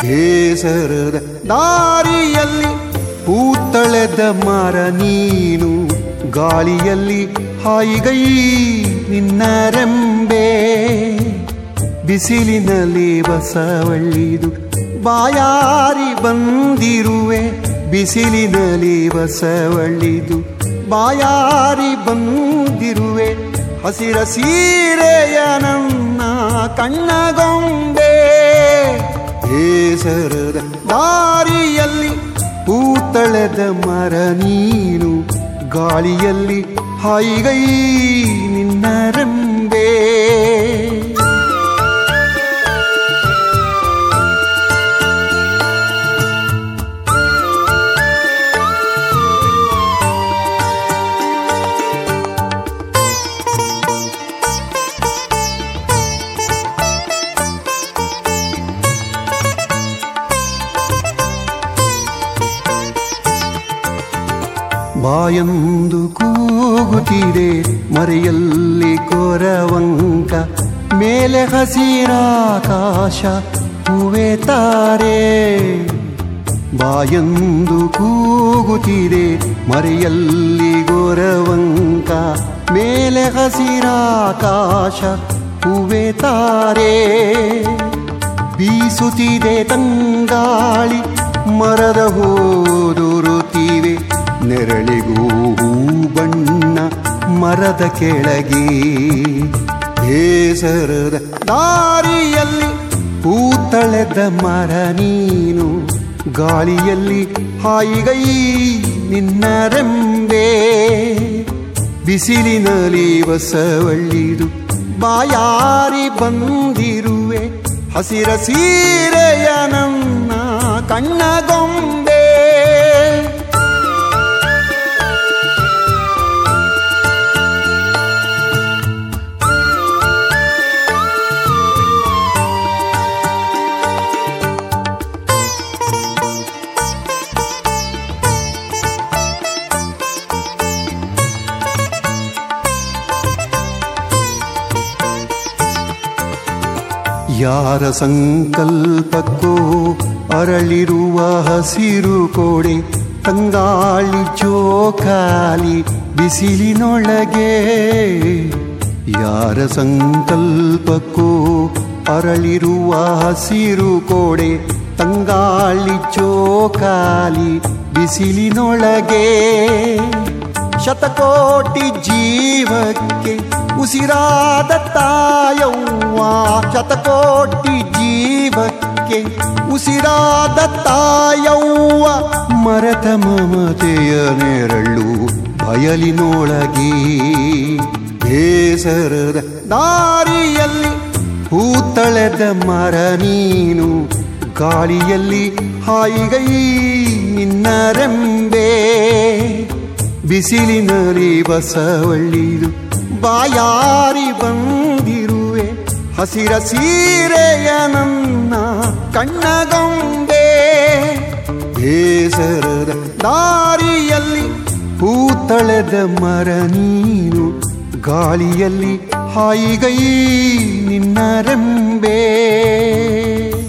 ಬೇಸರದ ದಾರಿಯಲ್ಲಿ ಪೂತಳೆದ ಮರ ನೀನು ಗಾಳಿಯಲ್ಲಿ ಹಾಯಿಗೈ ನಿನ್ನ ರೆಂಬೆ ಬಿಸಿಲಿನಲ್ಲಿ ಬಸವಳ್ಳಿದು ಬಾಯಾರಿ ಬಂದಿರುವೆ ಬಿಸಿಲಿನಲ್ಲಿ ಬಸವಳ್ಳಿದು ಬಾಯಾರಿ ಬಂದಿರುವೆ ಹಸಿರ ಸೀರೆಯ ನನ್ನ ಕಣ್ಣಗೊಂಬೆ ಬೇಸರದ ದಾರಿಯಲ್ಲಿ ಪೂತಳೆದ ಮರ ನೀನು ಗಾಳಿಯಲ್ಲಿ ಹಾಯಿಗೈ ನಿನ್ನ ರೆಂಬೆ ಬಾಯಂದು ಕೂಗುತ್ತಿದೆ ಮರೆಯಲ್ಲಿ ಕೊರವಂಕ ಮೇಲೆ ಹಸಿರಾಕಾಶ ಹೂವೆ ತಾರೆ ಬಾಯಂದು ಕೂಗುತ್ತಿದೆ ಮರೆಯಲ್ಲಿ ಗೊರವಂಕ ಮೇಲೆ ಹಸಿರಾಕಾಶ ಹೂವೆ ತಾರೆ ಬೀಸುತ್ತಿದೆ ತಂಗಾಳಿ ಮರದ ಹೋದುರುತ್ತಿವೆ ನೆರಳಿಗೂ ಹೂ ಬಣ್ಣ ಮರದ ಕೆಳಗೆ ಬೇಸರದ ದಾರಿಯಲ್ಲಿ ಪೂತಳೆದ ಮರ ನೀನು ಗಾಳಿಯಲ್ಲಿ ಹಾಯಿಗೈ ನಿನ್ನ ರೆಂಬೆ ಬಿಸಿಲಿನಲ್ಲಿ ಬಸವಳ್ಳಿದು ಬಾಯಾರಿ ಬಂದಿರುವೆ ಹಸಿರ ಸೀರೆಯ ನನ್ನ ಕಣ್ಣಗೊಂಬೆ ಯಾರ ಸಂಕಲ್ಪಕ್ಕೋ ಅರಳಿರುವ ಹಸಿರು ಕೋಡೆ ತಂಗಾಳಿ ಜೋಕಾಲಿ ಬಿಸಿಲಿನೊಳಗೆ ಯಾರ ಸಂಕಲ್ಪಕ್ಕೋ ಅರಳಿರುವ ಹಸಿರು ಕೋಡೆ ತಂಗಾಳಿ ಜೋಕಾಲಿ ಬಿಸಿಲಿನೊಳಗೆ ಶತಕೋಟಿ ಜೀವಕ್ಕೆ ಉಸಿರಾದ ತಾಯವ್ವ ಶತಕೋಟಿ ಜೀವಕ್ಕೆ ಉಸಿರಾದ ತಾಯವ್ವ ಮರತ ಮಮತೆಯ ನೆರಳು ಬಯಲಿನೊಳಗೆ ಬೇಸರದ ದಾರಿಯಲ್ಲಿ ಹೂತಳೆದ ಮರ ನೀನು ಗಾಳಿಯಲ್ಲಿ ಹಾಯಿಗೈ ನಿನ್ನ ರೆಂಬೆ ಬಿಸಿಲಿನಲ್ಲಿ ಬಸವಳ್ಳಿದು ಬಾಯಾರಿ ಬಂದಿರುವೆ ಹಸಿರ ಸೀರೆಯ ನನ್ನ ಕಣ್ಣಗೊಂಬೆ ಬೇಸರದ ದಾರಿಯಲ್ಲಿ ಹೂತಳೆದ ಮರ ನೀನು ಗಾಳಿಯಲ್ಲಿ ಹಾಯಿಗೈ ನಿನ್ನ ರೆಂಬೆ